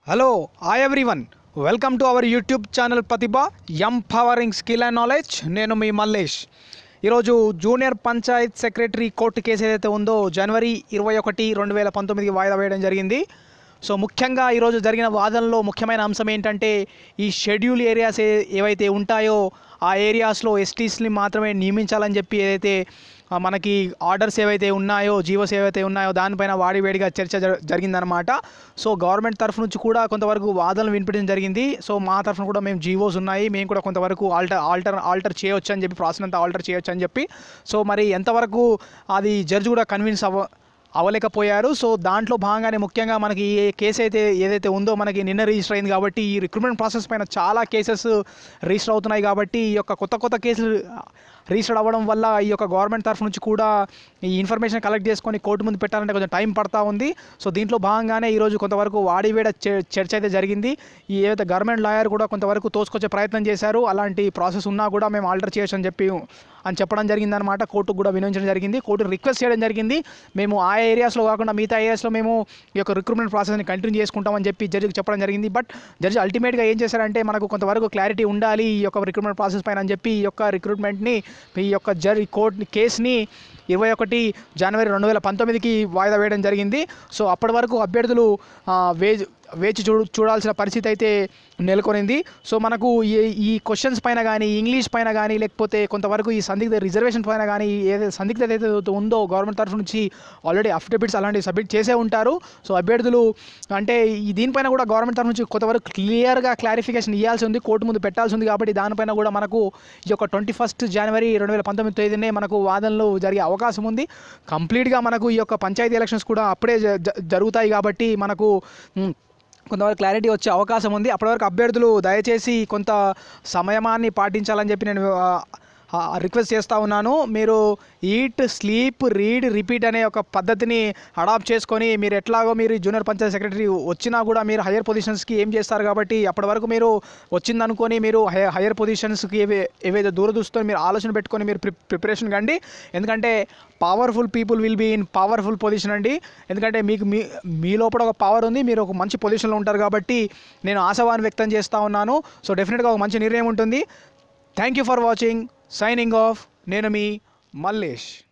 hello hi everyone welcome to our YouTube channel Pratibha empowering skill and knowledge నేను మీ మల్లేష్ ఈరోజు junior panchayat secretary court case ఏదైతే ఉందో జనవరి ఇరవై ఒకటి రెండు వేల పంతొమ్మిదికి వాయిదా వేయడం జరిగింది సో ముఖ్యంగా ఈరోజు జరిగిన వాదనలో ముఖ్యమైన అంశం ఏంటంటే ఈ షెడ్యూల్ ఏరియాస్ ఏ- ఏవైతే ఉంటాయో ఆ ఏరియాస్లో ఎస్టీస్ని మాత్రమే నియమించాలని చెప్పి ఏదైతే ఆ, మనకి ఆర్డర్స్ ఏవైతే ఉన్నాయో జీవోస్ ఏవైతే ఉన్నాయో దానిపైన వాడివేడిగా చర్చ జర- జరిగిందనమాట సో గవర్నమెంట్ తరఫు నుంచి కూడా కొంతవరకు వాదనలు వినిపించడం జరిగింది సో మా తరఫున కూడా మేము జీవోస్ ఉన్నాయి మేము కూడా కొంతవరకు ఆల్టర్ ఆల్టర్ ఆల్టర్ చేయొచ్చు అని చెప్పి ప్రాసెస్ అంతా ఆల్టర్ చేయొచ్చు అని చెప్పి సో మరి ఎంతవరకు అది జడ్జి కూడా కన్విన్స్ అవ్వ అవ్వలేకపోయారు సో దాంట్లో భాగంగానే ముఖ్యంగా మనకి ఏ కేసు అయితే ఏదైతే ఉందో మనకి నిన్న రిజిస్టర్ అయింది కాబట్టి ఈ రిక్రూట్మెంట్ ప్రాసెస్ పైన చాలా కేసెస్ రిజిస్టర్ అవుతున్నాయి కాబట్టి ఈ యొక్క కొత్త కొత్త కేసులు రిజిస్టర్ అవ్వడం వల్ల ఈ యొక్క గవర్నమెంట్ తరఫు నుంచి కూడా ఈ ఇన్ఫర్మేషన్ కలెక్ట్ చేసుకొని కోర్టు ముందు పెట్టాలంటే కొంచెం టైం పడతా ఉంది సో దీంట్లో భాగంగానే ఈరోజు కొంతవరకు వాడివేడ చే- చర్చ అయితే జరిగింది ఈ ఏదైతే గవర్నమెంట్ లాయర్ కూడా కొంతవరకు తోసుకొచ్చే ప్రయత్నం చేశారు అలాంటి ప్రాసెస్ ఉన్నా కూడా మేము ఆల్టర్ చేయొచ్చు అని చెప్పి అని చెప్పడం జరిగిందనమాట కోర్టుకు కూడా వినియోగించడం జరిగింది కోర్టు రిక్వెస్ట్ చేయడం జరిగింది మేము ఆ ఏరియాస్లో కాకుండా మిగతా ఏరియాస్లో మేము ఈ యొక్క రిక్రూట్మెంట్ ప్రాసెస్ని కంటిన్యూ చేసుకుంటామని చెప్పి జడ్జికి చెప్పడం జరిగింది బట్ జడ్జి అల్టిమేట్గా ఏం చేశారంటే మనకు కొంతవరకు క్లారిటీ ఉండాలి ఈ యొక్క రిక్రూట్మెంట్ ప్రాసెస్ పైన అని చెప్పి ఈ యొక్క రిక్రూట్మెంట్ని ఈ యొక్క జడ్జి కోర్టు కేసుని ఇరవై ఒకటి జనవరి రెండు వేల పంతొమ్మిదికి వాయిదా వేయడం జరిగింది సో అప్పటి వరకు అభ్యర్థులు ఆ, వేజ్ వేచి చూ చూడాల్సిన పరిస్థితి అయితే నెలకొనింది సో మనకు ఈ ఈ క్వశ్చన్స్ పైన కానీ ఇంగ్లీష్ పైన కానీ లేకపోతే కొంతవరకు ఈ సందిగ్ధ రిజర్వేషన్ పైన కానీ ఏదైతే సందిగ్ధత ఏదైతే ఉందో గవర్నమెంట్ తరఫు నుంచి ఆల్రెడీ అఫిడవిట్స్ అలాంటివి సబ్మిట్ చేసే ఉంటారు సో అభ్యర్థులు అంటే ఈ దీనిపైన కూడా గవర్నమెంట్ తరఫు నుంచి కొంతవరకు క్లియర్గా క్లారిఫికేషన్ ఇవ్వాల్సి ఉంది కోర్టు ముందు పెట్టాల్సి ఉంది కాబట్టి దానిపైన కూడా మనకు ఈ యొక్క ట్వంటీ ఫస్ట్ జనవరి రెండు వేల పంతొమ్మిది తేదీనే మనకు వాదనలు జరిగే అవకాశం ఉంది కంప్లీట్గా మనకు ఈ యొక్క పంచాయతీ ఎలక్షన్స్ కూడా అప్పుడే జ- జ- జరుగుతాయి కాబట్టి మనకు మ్, కొంతవరకు క్లారిటీ వచ్చే అవకాశం ఉంది అప్పటివరకు అభ్యర్థులు దయచేసి కొంత సమయమాన్ని పాటించాలని చెప్పి నేను ఆ, ఆ, రిక్వెస్ట్ చేస్తూ ఉన్నాను మీరు ఈట్ స్లీప్ రీడ్ రిపీట్ అనే ఒక పద్ధతిని అడాప్ట్ చేసుకొని మీరు ఎట్లాగో మీరు జూనియర్ పంచాయత్ సెక్రటరీ వచ్చినా కూడా మీరు హయ్యర్ పొజిషన్స్కి ఏం చేస్తారు కాబట్టి అప్పటి వరకు మీరు వచ్చిందనుకొని మీరు హై- హయ్యర్ పొజిషన్స్కి ఏవే ఏవైతే దూరదృష్టితో మీరు ఆలోచన పెట్టుకొని మీరు ప్రి ప్రిపరేషన్ కండి ఎందుకంటే powerful people will be in powerful position అండి ఎందుకంటే మీకు మీ మీ లోపల ఒక పవర్ ఉంది మీరు ఒక మంచి పొజిషన్లో ఉంటారు కాబట్టి నేను ఆశావాన్ని వ్యక్తం చేస్తూ ఉన్నాను సో డెఫినెట్గా ఒక మంచి నిర్ణయం ఉంటుంది thank you for watching signing off నేను మీ మల్లేష్